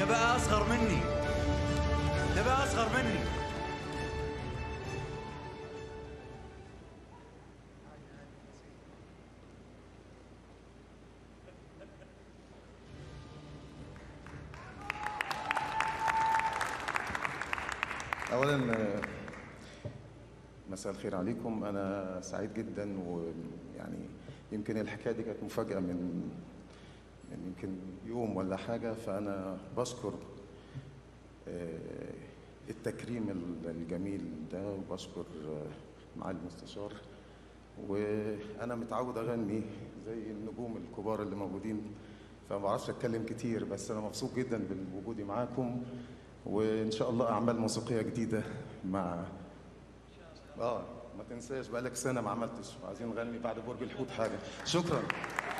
بقى اصغر مني ده بقى اصغر مني اولا آه، مساء الخير عليكم انا سعيد جدا ويعني يمكن الحكايه دي كانت مفاجاه من من يمكن يوم ولا حاجه فانا بشكر آه، التكريم ال- الجميل ده وبشكر آه، معالي المستشار وانا متعود اغني زي النجوم الكبار اللي موجودين فما بعرفش اتكلم كتير بس انا مبسوط جدا بوجودي معاكم وان شاء الله اعمال موسيقيه جديده مع اه ما تنساش بقالك سنه ما عملتش عايزين نغني بعد برج الحوت حاجه شكرا